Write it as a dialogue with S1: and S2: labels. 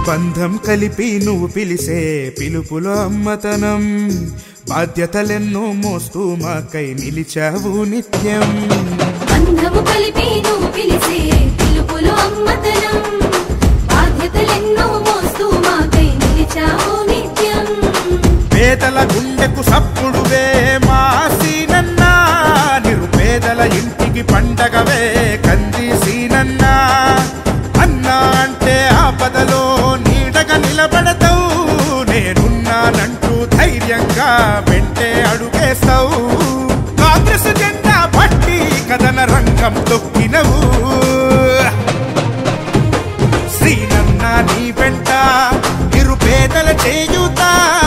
S1: బంధం కలిపి నువ్వు పిలిసే పిలుపులో అమ్మతనం బాధ్యతలెన్నో మోస్తూ మాకై నిలిచావు నిత్యం
S2: బంధము కలిపి నువ్వు పిలిసే పిలుపులో అమ్మతనం బాధ్యతలెన్నో మోస్తూ మాకై నిలిచావు నిత్యం
S1: పేదల గుండెకు సప్పుడువే మా సీనన్నా నిరుపేదల ఇంటికి పండగవే కంది సీనన్నా అన్నా అంటే ఆపదలో నీడగా నిలబడతావు నేనున్నానంటూ ధైర్యంగా వెంటే అడుగేస్తావు కాంగ్రెస్ జెండా పట్టి కథన రంగం తొక్కినవు శ్రీనన్న నీ వెంట నిరుపేదల చేయుతా